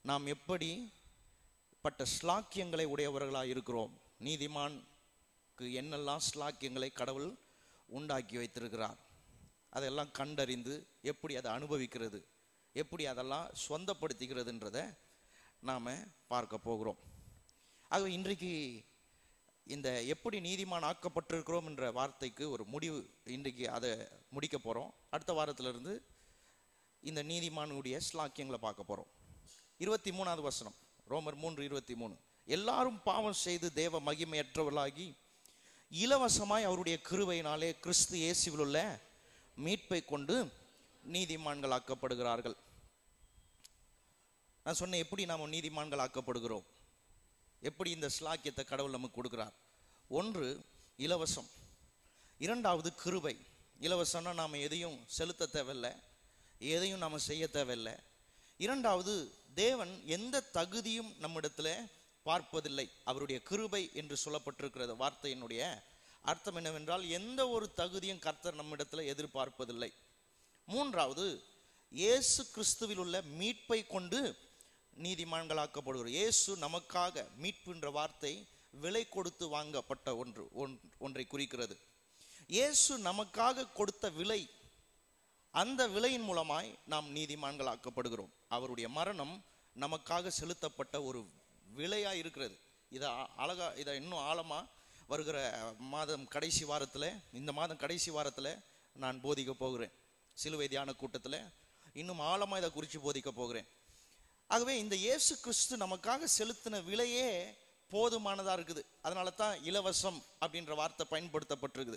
நாம் எப்படி பட்ட ஸ்லாக்கியங்களை உடையவர்களாக இருக்கிறோம் நீதிமான்க்கு என்னெல்லாம் ஸ்லாக்கியங்களை கடவுள் உண்டாக்கி வைத்திருக்கிறார் அதெல்லாம் கண்டறிந்து எப்படி அதை அனுபவிக்கிறது எப்படி அதெல்லாம் சொந்தப்படுத்திக்கிறதுன்றத நாம் பார்க்க போகிறோம் ஆகவே இன்றைக்கு இந்த எப்படி நீதிமான் ஆக்கப்பட்டிருக்கிறோம் என்ற வார்த்தைக்கு ஒரு முடிவு இன்றைக்கு அதை முடிக்க போகிறோம் அடுத்த வாரத்திலிருந்து இந்த நீதிமானுடைய ஸ்லாக்கியங்களை பார்க்க போகிறோம் இருபத்தி மூணாவது வசனம் ரோமர் மூன்று இருபத்தி மூணு எல்லாரும் பாவம் செய்து தேவ மகிமையற்றவர்களாகி இலவசமாய் அவருடைய கிருபையினாலே கிறிஸ்து இயேசுவில் உள்ள மீட்பை கொண்டு நீதிமான்கள் ஆக்கப்படுகிறார்கள் நான் சொன்னேன் எப்படி நாம் நீதிமான்கள் ஆக்கப்படுகிறோம் எப்படி இந்த ஸ்லாக்கியத்தை கடவுள் நமக்கு கொடுக்கிறார் ஒன்று இலவசம் இரண்டாவது கிருபை இலவசம்னா நாம் எதையும் செலுத்த தேவையில்லை எதையும் நாம் செய்ய தேவையில்லை இரண்டாவது தேவன் எந்த தகுதியும் நம்மிடத்துல பார்ப்பதில்லை அவருடைய கிருபை என்று சொல்லப்பட்டிருக்கிறது வார்த்தையினுடைய அர்த்தம் என்னவென்றால் எந்த ஒரு தகுதியும் கர்த்தர் நம்மிடத்துல எதிர்பார்ப்பதில்லை மூன்றாவது இயேசு கிறிஸ்துவில் உள்ள மீட்பை கொண்டு நீதிமான்களாக்கப்படுகிறோம் இயேசு நமக்காக மீட்பு என்ற வார்த்தை விலை கொடுத்து வாங்கப்பட்ட ஒன்று ஒன்- ஒன்றை குறிக்கிறது இயேசு நமக்காக கொடுத்த விலை அந்த விலையின் மூலமாய் நாம் நீதிமான்களாக்கப்படுகிறோம் அவருடைய மரணம் நமக்காக செலுத்தப்பட்ட ஒரு விலையா இருக்கிறது இதை அ- அழகா இதை இன்னும் ஆழமா வருகிற மாதம் கடைசி வாரத்தில் இந்த மாதம் கடைசி வாரத்தில் நான் போதிக்க போகிறேன் சிலுவை தியான கூட்டத்தில் இன்னும் ஆழமா இதை குறித்து போதிக்க போகிறேன் ஆகவே இந்த இயேசு கிறிஸ்து நமக்காக செலுத்தின விலையே போதுமானதா இருக்குது அதனால தான் இலவசம் அப்படின்ற வார்த்தை பயன்படுத்தப்பட்டிருக்குது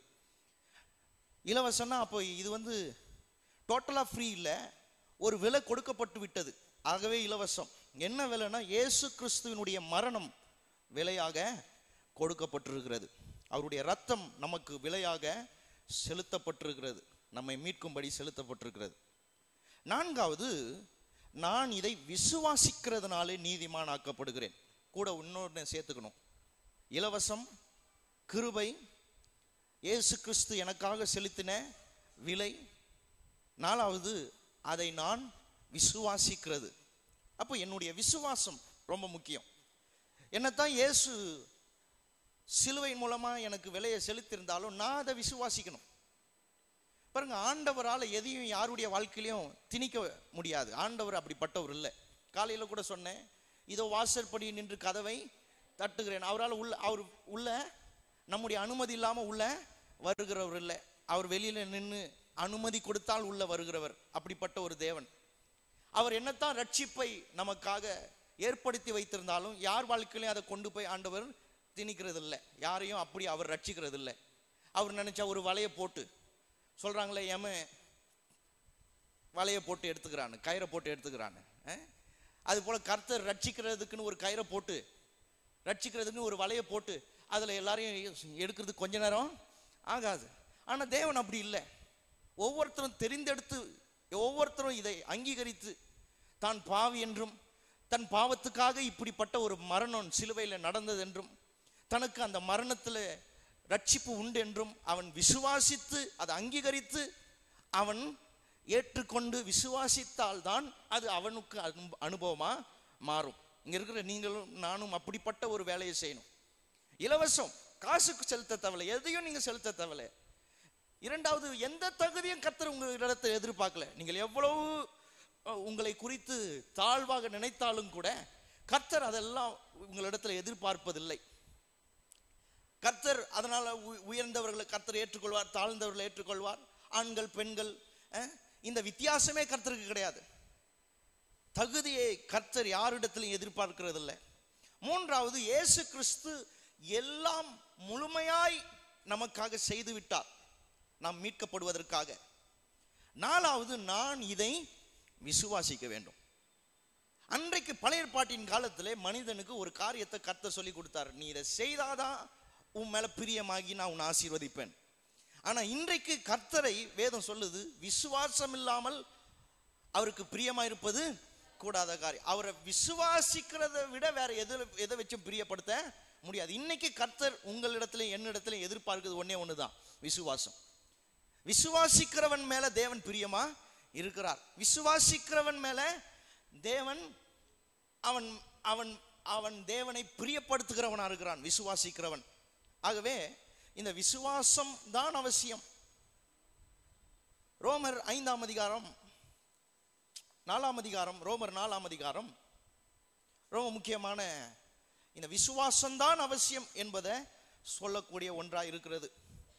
இலவசம்னா அப்போ இது வந்து டோட்டலாக ஃப்ரீ இல்லை ஒரு விலை கொடுக்கப்பட்டு விட்டது ஆகவே இலவசம் என்ன விலைனா இயேசு கிறிஸ்துவினுடைய மரணம் விலையாக கொடுக்கப்பட்டிருக்கிறது அவருடைய ரத்தம் நமக்கு விலையாக செலுத்தப்பட்டிருக்கிறது நம்மை மீட்கும்படி செலுத்தப்பட்டிருக்கிறது நான்காவது நான் இதை விசுவாசிக்கிறதுனாலே நீதிமான் ஆக்கப்படுகிறேன் கூட இன்னொன்று சேர்த்துக்கணும் இலவசம் கிருபை இயேசு கிறிஸ்து எனக்காக செலுத்தின விலை நாலாவது அதை நான் விசுவாசிக்கிறது அப்போ என்னுடைய விசுவாசம் ரொம்ப முக்கியம் என்னத்தான் இயேசு சிலுவையின் மூலமா எனக்கு விலையை செலுத்தியிருந்தாலும் நான் அதை விசுவாசிக்கணும் பாருங்க ஆண்டவரால் எதையும் யாருடைய வாழ்க்கையிலையும் திணிக்க முடியாது ஆண்டவர் அப்படிப்பட்டவர் இல்லை காலையில கூட சொன்னேன் இதோ வாசற்படி நின்று கதவை தட்டுகிறேன் அவரால் உள்ள அவர் உள்ள நம்முடைய அனுமதி இல்லாம உள்ள வருகிறவர் இல்லை அவர் வெளியில நின்று அனுமதி கொடுத்தால் உள்ள வருகிறவர் அப்படிப்பட்ட ஒரு தேவன் அவர் என்னத்தான் ரட்சிப்பை நமக்காக ஏற்படுத்தி வைத்திருந்தாலும் யார் வாழ்க்கையிலையும் அதை கொண்டு போய் ஆண்டவர் திணிக்கிறது இல்லை யாரையும் அப்படி அவர் ரட்சிக்கிறது இல்லை அவர் நினைச்சா ஒரு வலையை போட்டு சொல்றாங்களே ஏம வலையை போட்டு எடுத்துக்கிறான்னு கயிறை போட்டு எடுத்துக்கிறான்னு அஹ்? அது போல கர்த்தர் ரட்சிக்கிறதுக்குன்னு ஒரு கயிறை போட்டு ரட்சிக்கிறதுக்குன்னு ஒரு வலையை போட்டு அதுல எல்லாரையும் எடுக்கிறதுக்கு கொஞ்ச நேரம் ஆகாது ஆனா தேவன் அப்படி இல்லை ஒவ்வொருத்தரும் தெரிந்தெடுத்து ஒவ்வொருத்தரும் இதை அங்கீகரித்து தான் பாவி என்றும் தன் பாவத்துக்காக இப்படிப்பட்ட ஒரு மரணம் சிலுவையில் நடந்தது என்றும் தனக்கு அந்த மரணத்தில் ரட்சிப்பு உண்டு என்றும் அவன் விசுவாசித்து அதை அங்கீகரித்து அவன் ஏற்றுக்கொண்டு விசுவாசித்தால் தான் அது அவனுக்கு அனு- அனுபவமா மாறும் இங்க இருக்கிற நீங்களும் நானும் அப்படிப்பட்ட ஒரு வேலையை செய்யணும் இலவசம் காசுக்கு செலுத்த தேவையில்லை எதையும் நீங்க செலுத்த தேவையில்லை இரண்டாவது எந்த தகுதியும் கர்த்தர் உங்களிடத்தை எதிர்பார்க்கல நீங்கள் எவ்வளவு அஹ், உங்களை குறித்து தாழ்வாக நினைத்தாலும் கூட கர்த்தர் அதெல்லாம் உங்களிடத்துல எதிர்பார்ப்பதில்லை கர்த்தர் அதனால உ- உயர்ந்தவர்களை கர்த்தர் ஏற்றுக்கொள்வார் தாழ்ந்தவர்களை ஏற்றுக்கொள்வார் ஆண்கள் பெண்கள் அஹ், இந்த வித்தியாசமே கர்த்தருக்கு கிடையாது தகுதியை கர்த்தர் யாரிடத்திலும் எதிர்பார்க்கிறது இல்லை மூன்றாவது இயேசு கிறிஸ்து எல்லாம் முழுமையாய் நமக்காக செய்து விட்டார் நாம் மீட்கப்படுவதற்காக நாலாவது நான் இதை விசுவாசிக்க வேண்டும் அன்றைக்கு பழைய ஏற்பாட்டின் காலத்திலே மனிதனுக்கு ஒரு காரியத்தை கர்த்தர் சொல்லி கொடுத்தார் நீ இதை செய்தாதான் உன் மேல பிரியமாகி நான் உன்னை ஆசீர்வதிப்பேன் ஆனா இன்றைக்கு கர்த்தரை வேதம் சொல்லுது விசுவாசம் இல்லாமல் அவருக்கு பிரியமா இருப்பது கூடாத காரியம் அவரை விசுவாசிக்கிறதை விட வேற எது எதை வச்சும் பிரியப்படுத்த முடியாது இன்னைக்கு கர்த்தர் உங்களிடத்துல என்னிடத்துல எதிர்பார்க்கிறது ஒண்ணே ஒண்ணுதான் விசுவாசம் விசுவாசிக்கிறவன் மேல தேவன் பிரியமா இருக்கிறார் விசுவாசிக்கிறவன் மேல தேவன் அவன் அவன் அவன் தேவனை பிரியப்படுத்துகிறவனா இருக்கிறான் விசுவாசிக்கிறவன் ஆகவே இந்த விசுவாசம் தான் அவசியம் ரோமர் ஐந்தாம் அதிகாரம் நாலாம் அதிகாரம் ரோமர் நாலாம் அதிகாரம் ரொம்ப முக்கியமான இந்த விசுவாசம்தான் அவசியம் என்பதை சொல்லக்கூடிய ஒன்றா இருக்கிறது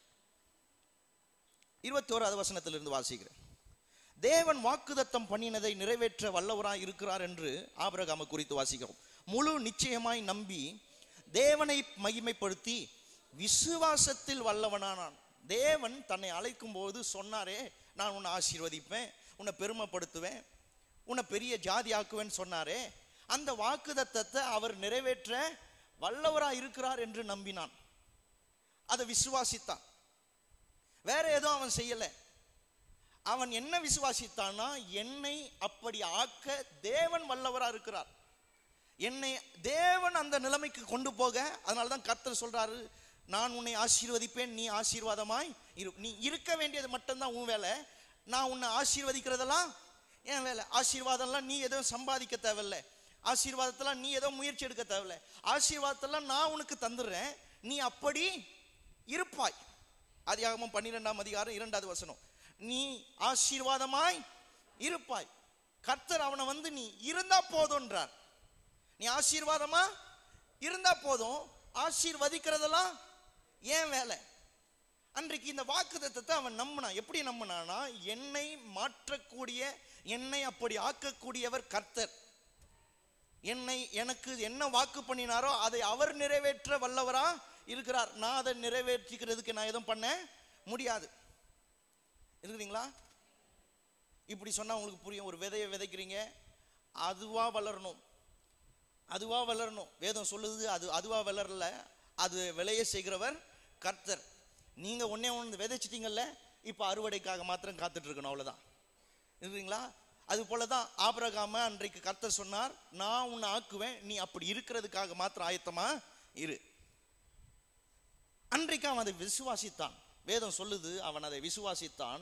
இருபத்தி ஓராவது வசனத்திலிருந்து வாசிக்கிறேன் தேவன் வாக்குதத்தம் பண்ணினதை நிறைவேற்ற வல்லவராய் இருக்கிறார் என்று ஆபிரகாமை குறித்து வாசிக்கிறோம் முழு நிச்சயமாய் நம்பி தேவனை மகிமைப்படுத்தி விசுவாசத்தில் வல்லவனானான் தேவன் தன்னை அழைக்கும் போது சொன்னாரே நான் உன்னை ஆசீர்வதிப்பேன் உன்னை பெருமைப்படுத்துவேன் உன்னை பெரிய ஜாதி ஆக்குவேன்னு சொன்னாரே அந்த வாக்குதத்தத்தை அவர் நிறைவேற்ற வல்லவராய் இருக்கிறார் என்று நம்பினான் அதை விசுவாசித்தான் வேற எதுவும் அவன் செய்யல அவன் என்ன விசுவாசித்தான்னா என்னை அப்படி ஆக்க தேவன் வல்லவரா இருக்கிறார் என்னை தேவன் அந்த நிலைமைக்கு கொண்டு போக அதனால தான் கர்த்தர் சொல்றாரு நான் உன்னை ஆசீர்வதிப்பேன் நீ ஆசீர்வாதமாய் இரு நீ இருக்க வேண்டியது மட்டும்தான் உன் வேலை நான் உன்னை ஆசீர்வதிக்கிறதெல்லாம் என் வேலை ஆசீர்வாதம்லாம் நீ எதுவும் சம்பாதிக்க தேவையில்ல ஆசீர்வாதத்தெல்லாம் நீ ஏதோ முயற்சி எடுக்க தேவையில்ல ஆசீர்வாதத்தெல்லாம் நான் உனக்கு தந்துடுறேன் நீ அப்படி இருப்பாய் அதிகாகமம் பன்னிரெண்டாம் அதிகாரம் இரண்டாவது வசனம் நீ ஆசீர்வாதமாய் இருப்பாய் கர்த்தர் அவனை வந்து நீ இருந்தா போதும்ன்றார் நீ ஆசீர்வாதமா இருந்தா போதும் ஆசீர்வதிக்கிறதெல்லாம் ஏன் வேலை அன்றைக்கு இந்த வாக்குத்தத்தத்தை அவன் நம்பினான் எப்படி நம்பினானா என்னை மாற்றக்கூடிய என்னை அப்படி ஆக்கக்கூடியவர் கர்த்தர் என்னை எனக்கு என்ன வாக்கு பண்ணினாரோ அதை அவர் நிறைவேற்ற வல்லவரா இருக்கிறார் நான் அதை நிறைவேற்றிக்கிறதுக்கு நான் எதுவும் பண்ண முடியாது இருக்குதுங்களா இப்படி சொன்னா உங்களுக்கு புரியும் ஒரு விதையை விதைக்கிறீங்க அதுவா வளரணும் அதுவா வளரணும் வேதம் சொல்லுது அது அதுவா வளரல அது விளைய செய்கிறவர் கர்த்தர் நீங்க ஒன்னே ஒன்று விதைச்சிட்டீங்கல்ல இப்போ அறுவடைக்காக மாத்திரம் காத்துட்டு இருக்கணும் அவ்வளவுதான் இருக்குங்களா அது போல தான் ஆபரகாம அன்றைக்கு கர்த்தர் சொன்னார் நான் உன்னை ஆக்குவேன் நீ அப்படி இருக்கிறதுக்காக மாத்திரம் ஆயத்தமா இரு அன்றைக்கு அவன் அதை விசுவாசித்தான் வேதம் சொல்லுது அவன் அதை விசுவாசித்தான்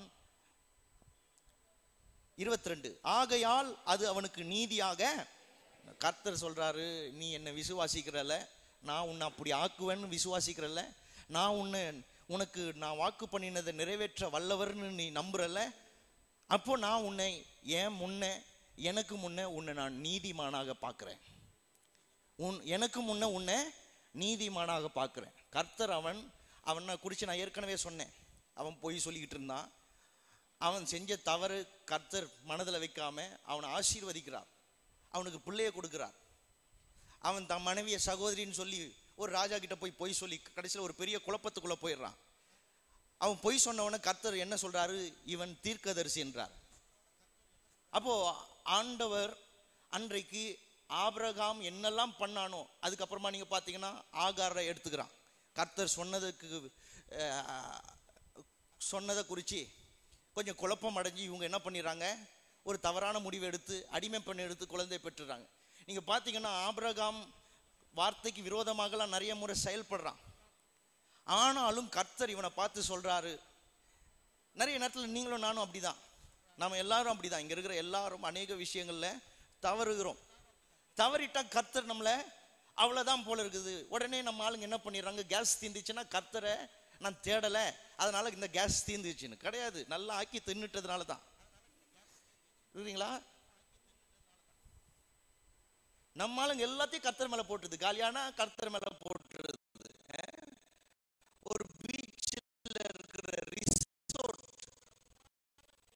இருபத்தி ரெண்டு ஆகையால் அது அவனுக்கு நீதியாக கர்த்தர் சொல்றாரு நீ என்னை விசுவாசிக்கிறல்ல நான் உன்னை அப்படி ஆக்குவேன்னு விசுவாசிக்கிறல்ல நான் உன்னை உனக்கு நான் வாக்கு பண்ணினதை நிறைவேற்ற வல்லவர்னு நீ நம்புறல்ல அப்போ நான் உன்னை ஏன் முன்ன எனக்கு முன்ன உன்னை நான் நீதிமானாக பார்க்கிறேன் உன் எனக்கு முன்ன உன்னை நீதிமானாக பார்க்கிறேன் கர்த்தர் அவன் அவனை குறித்து நான் ஏற்கனவே சொன்னேன் அவன் போய் சொல்லிக்கிட்டு இருந்தான் அவன் செஞ்ச தவறு கர்த்தர் மனதில் வைக்காம அவனை ஆசீர்வதிக்கிறார் அவனுக்கு பிள்ளைய கொடுக்கிறார் அவன் தன் மனைவிய சகோதரின்னு சொல்லி ஒரு ராஜா கிட்ட போய் பொய் சொல்லி கடைசியில் ஒரு பெரிய குழப்பத்துக்குள்ள போயிடுறான் அவன் பொய் சொன்னவன கர்த்தர் என்ன சொல்றாரு இவன் தீர்க்கதரிசி என்றார் அப்போ ஆண்டவர் அன்றைக்கு ஆபிரகாம் என்னெல்லாம் பண்ணானோ அதுக்கப்புறமா நீங்க பார்த்தீங்கன்னா ஆகாரை எடுத்துக்கிறான் கர்த்தர் சொன்னதுக்கு அஹ், சொன்னதை குறித்து கொஞ்சம் குழப்பம் அடைஞ்சு இவங்க என்ன பண்ணிடுறாங்க ஒரு தவறான முடிவு எடுத்து அடிமை பண்ணி எடுத்து குழந்தை பெற்றுறாங்க நீங்க பார்த்தீங்கன்னா ஆபிரகாம் வார்த்தைக்கு விரோதமாகலாம் நிறைய முறை செயல்படுறான் ஆனாலும் கர்த்தர் இவனை பார்த்து சொல்றாரு நிறைய நேரத்தில் நீங்களும் நானும் அப்படிதான் நாம எல்லாரும் அப்படிதான் இங்க இருக்கிற எல்லாரும் அநேக விஷயங்கள்ல தவறுகிறோம் தவறிட்டா கர்த்தர் நம்மள அவ்வளவுதான் போல இருக்குது உடனே நம்ம ஆளுங்க என்ன பண்ணிடுறாங்க கேஸ் தீந்துச்சுன்னா கர்த்தரை நான் தேடல அதனால இந்த கேஸ் தீந்துச்சுன்னு கிடையாது நல்லா ஆக்கி தின்னுட்டதுனால தான் இல்லைங்களா நம்ம ஆளுங்க எல்லாத்தையும் கர்த்தர் மேல போட்டுது காலியானா கர்த்தர் மேல போட்டு